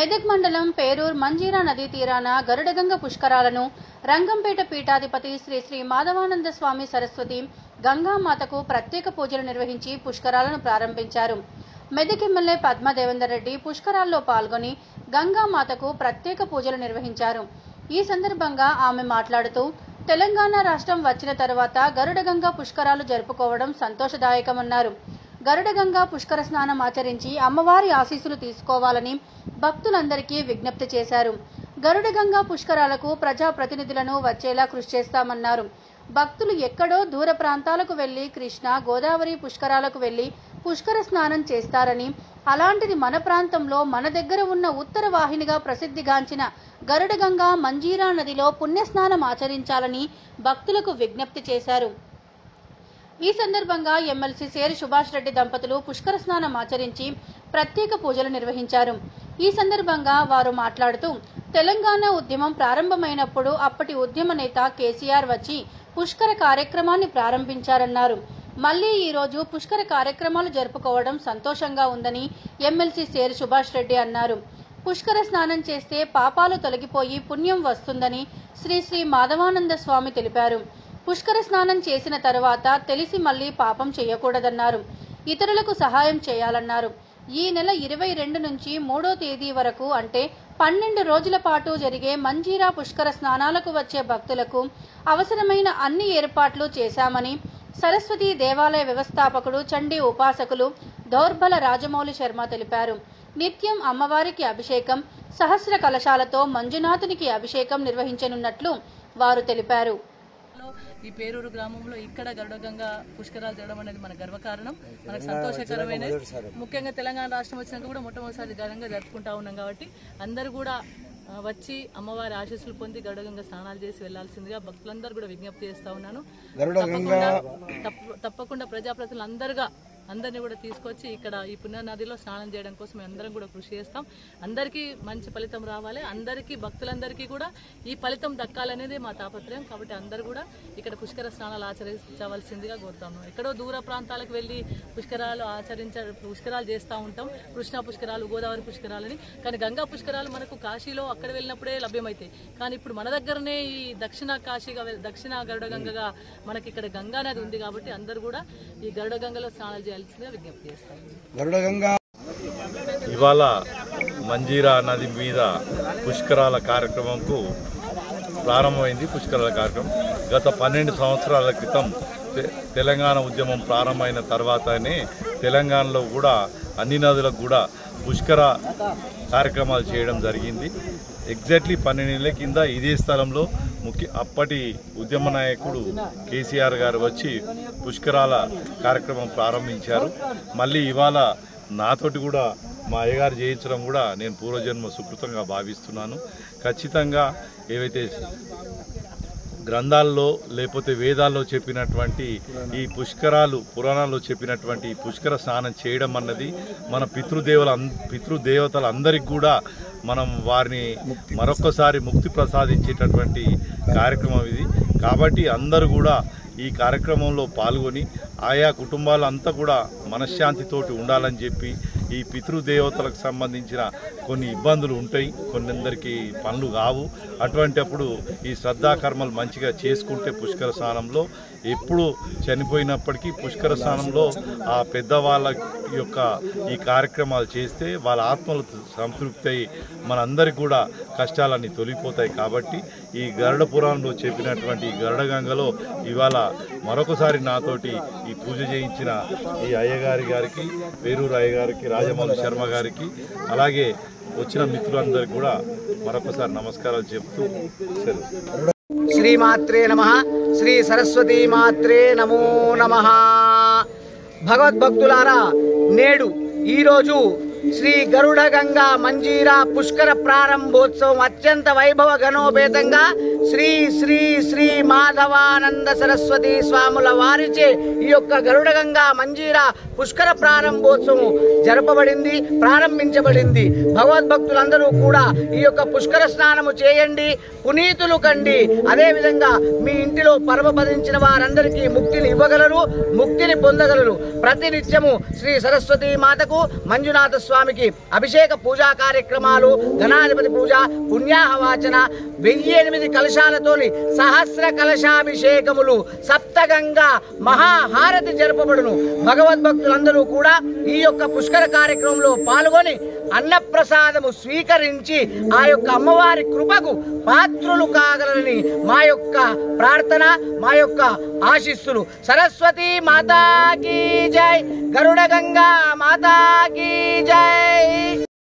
మెదక్ మండలం పేరూర్ మంజీరా నదీ తీరాన గరుడగంగ పుష్కరాలను రంగంపేట పీఠాధిపతి శ్రీ శ్రీ మాధవానంద స్వామి సరస్వతి గంగామాతకు ప్రత్యేక పూజలు నిర్వహించి పుష్కరాలను ప్రారంభించారు మెదక్ ఎమ్మెల్యే పద్మ దేవేందర్ రెడ్డి పుష్కరాల్లో పాల్గొని గంగామాతకు ప్రత్యేక పూజలు నిర్వహించారు ఈ సందర్భంగా ఆమె మాట్లాడుతూ తెలంగాణ రాష్ట్రం వచ్చిన తర్వాత గరుడగంగ పుష్కరాలు జరుపుకోవడం సంతోషదాయకమన్నారు గరుడగంగా పుష్కర స్నానం ఆచరించి అమ్మవారి ఆశీస్సులు తీసుకోవాలని భక్తులందరికీ విజ్ఞప్తి చేశారు గరుడగంగా పుష్కరాలకు ప్రజా ప్రతినిధులను వచ్చేలా కృషి చేస్తామన్నారు భక్తులు ఎక్కడో దూర ప్రాంతాలకు వెళ్లి కృష్ణ గోదావరి పుష్కరాలకు వెళ్లి పుష్కర స్నానం చేస్తారని అలాంటిది మన ప్రాంతంలో మన దగ్గర ఉన్న ఉత్తర వాహినిగా ప్రసిద్ధిగాంచిన గరుడగంగా మంజీరా నదిలో పుణ్యస్నానం ఆచరించాలని భక్తులకు విజ్ఞప్తి చేశారు ఈ సందర్భంగా ఎమ్మెల్సీ సేరి సుభాష్ రెడ్డి దంపతులు పుష్కర స్నానం ఆచరించి ప్రత్యేక పూజలు నిర్వహించారు ఈ సందర్భంగా వారు మాట్లాడుతూ తెలంగాణ ఉద్యమం ప్రారంభమైనప్పుడు అప్పటి ఉద్యమ నేత కేసీఆర్ వచ్చి పుష్కర కార్యక్రమాన్ని ప్రారంభించారన్నారు మళ్లీ ఈ రోజు పుష్కర కార్యక్రమాలు జరుపుకోవడం సంతోషంగా ఉందని ఎమ్మెల్సీ సేరి సుభాష్ రెడ్డి అన్నారు పుష్కర స్నానం చేస్తే పాపాలు తొలగిపోయి పుణ్యం వస్తుందని శ్రీ శ్రీ మాధవానంద స్వామి తెలిపారు పుష్కర స్నానం చేసిన తర్వాత తెలిసి మళ్లీ పాపం చేయకూడదన్నారు ఇతరులకు సహాయం చేయాలన్నారు ఈ నెల ఇరవై రెండు నుంచి మూడో తేదీ వరకు అంటే పన్నెండు రోజుల పాటు జరిగే మంజీరా పుష్కర స్నానాలకు వచ్చే భక్తులకు అవసరమైన అన్ని ఏర్పాట్లు చేశామని సరస్వతి దేవాలయ వ్యవస్థాపకుడు చండీ ఉపాసకులు దౌర్బల రాజమౌళి శర్మ తెలిపారు నిత్యం అమ్మవారికి అభిషేకం సహస్ర కలశాలతో మంజునాథునికి అభిషేకం నిర్వహించనున్నట్లు వారు తెలిపారు లో ఈ పేరూరు గ్రామంలో ఇక్కడ గరుడగంగా పుష్కరాలు జరగడం అనేది మన గర్వకారణం మనకు సంతోషకరమైనది ముఖ్యంగా తెలంగాణ రాష్ట్రం వచ్చినాక కూడా మొట్టమొదటిసారి ఘనంగా జరుపుకుంటా ఉన్నాం కాబట్టి అందరూ కూడా ఆ, వచ్చి అమ్మవారి ఆశీస్సులు పొంది గరుడగంగా స్నానాలు చేసి వెళ్లాల్సిందిగా భక్తులందరూ కూడా విజ్ఞప్తి చేస్తా ఉన్నాను తప్పకుండా తప్ప- తప్పకుండా ప్రజాప్రతినిధులు అందరుగా అందరినీ కూడా తీసుకొచ్చి ఇక్కడ ఈ పుణ్యనదిలో స్నానం చేయడం కోసం మేము అందరం కూడా కృషి చేస్తాం అందరికీ మంచి ఫలితం రావాలి అందరికీ భక్తులందరికీ కూడా ఈ ఫలితం దక్కాలనేది మా తాపత్రయం కాబట్టి అందరూ కూడా ఇక్కడ పుష్కర స్నానాలు ఆచరించవలసిందిగా కోరుతాము ఎక్కడో దూర ప్రాంతాలకు వెళ్ళి పుష్కరాలు ఆచరించ పుష్కరాలు చేస్తూ ఉంటాం కృష్ణా పుష్కరాలు గోదావరి పుష్కరాలని కానీ గంగా పుష్కరాలు మనకు కాశీలో అక్కడ వెళ్ళినప్పుడే లభ్యమవుతాయి కానీ ఇప్పుడు మన దగ్గరనే ఈ దక్షిణ కాశీగా వె- దక్షిణ గరుడగంగగా మనకి ఇక్కడ గంగా నది ఉంది కాబట్టి అందరూ కూడా ఈ గరుడగంగలో స్నానాలు చేయాల్సిందిగా విజ్ఞప్తి చేస్తాం గరుడగంగా ఇవాళ మంజీరా నది మీద పుష్కరాల కార్యక్రమంకు ప్రారంభమైంది పుష్కరాల కార్యక్రమం గత పన్నెండు సంవత్సరాల క్రితం తె- తెలంగాణ ఉద్యమం ప్రారంభమైన తర్వాతనే తెలంగాణలో కూడా అన్ని నదులకు కూడా పుష్కర కార్యక్రమాలు చేయడం జరిగింది ఎగ్జాక్ట్లీ పన్నెండేళ్ల కింద ఇదే స్థలంలో ముఖ్య అప్పటి ఉద్యమ నాయకుడు కేసీఆర్ గారు వచ్చి పుష్కరాల కార్యక్రమం ప్రారంభించారు మళ్ళీ ఇవాళ నాతోటి కూడా మా అయ్యగారు చేయించడం కూడా నేను పూర్వజన్మ సుకృతంగా భావిస్తున్నాను ఖచ్చితంగా ఏవైతే గ్రంథాల్లో లేకపోతే వేదాల్లో చెప్పినటువంటి ఈ పుష్కరాలు పురాణాల్లో చెప్పినటువంటి ఈ పుష్కర స్నానం చేయడం అన్నది మన పితృదేవుల అన్- పితృదేవతలందరికీ కూడా మనం వారిని మరొకసారి ముక్తి ప్రసాదించేటటువంటి కార్యక్రమం ఇది కాబట్టి అందరూ కూడా ఈ కార్యక్రమంలో పాల్గొని ఆయా కుటుంబాలంతా కూడా మనశ్శాంతితోటి ఉండాలని చెప్పి ఈ పితృదేవతలకు సంబంధించిన కొన్ని ఇబ్బందులు ఉంటాయి కొన్నిందరికి పనులు కావు అటువంటప్పుడు ఈ శ్రద్ధాకర్మలు మంచిగా చేసుకుంటే పుష్కర స్నానంలో ఎప్పుడు చనిపోయినప్పటికీ పుష్కర స్నానంలో ఆ పెద్దవాళ్ళ యొక్క ఈ కార్యక్రమాలు చేస్తే వాళ్ళ ఆత్మలు సంతృప్తి అయి మనందరికి కూడా కష్టాలన్నీ తొలగిపోతాయి కాబట్టి ఈ గరుడ పురాణంలో చెప్పినటువంటి ఈ గరుడ గంగలో ఇవాళ మరొకసారి నాతోటి ఈ పూజ చేయించిన ఈ అయ్యగారి గారికి వేరూరు అయ్యగారికి రాజమౌళి శర్మ గారికి అలాగే వచ్చిన మిత్రులందరికీ కూడా మరొకసారి నమస్కారాలు చెప్తూ సెలవు శ్రీమాత్రే నమ శ్రీ సరస్వతీ మాత్రే నమో నమ భగవద్భక్తులారా నేడు ఈరోజు శ్రీ గరుడ గంగా మంజీరా పుష్కర ప్రారంభోత్సవం అత్యంత వైభవ గణోపేతంగా శ్రీ శ్రీ శ్రీ మాధవానంద సరస్వతి స్వాముల వారిచే ఈ యొక్క గరుడ గంగా మంజీరా పుష్కర ప్రారంభోత్సవం జరపబడింది ప్రారంభించబడింది భగవద్భక్తులందరూ కూడా ఈ యొక్క పుష్కర స్నానము చేయండి పునీతులు కండి అదే విధంగా మీ ఇంటిలో పరమపదించిన వారందరికీ ముక్తిని ఇవ్వగలరు ముక్తిని పొందగలరు ప్రతినిత్యము శ్రీ సరస్వతి మాతకు మంజునాథ స్వామికి అభిషేక పూజా కార్యక్రమాలు గణాధిపతి పూజ పుణ్యాహవాచన వెయ్యి ఎనిమిది కలశాలతోని సహస్ర కలశాభిషేకములు సప్తగంగా మహాహారతి జరపబడును భగవద్భక్తులందరూ కూడా ఈ యొక్క పుష్కర కార్యక్రమంలో పాల్గొని అన్నప్రసాదము స్వీకరించి ఆ యొక్క అమ్మవారి కృపకు పాత్రులు కాగలరని మా యొక్క ప్రార్థన మా యొక్క ఆశిస్సులు సరస్వతి మాతాకి జై గరుడ గంగా మాతాకి జై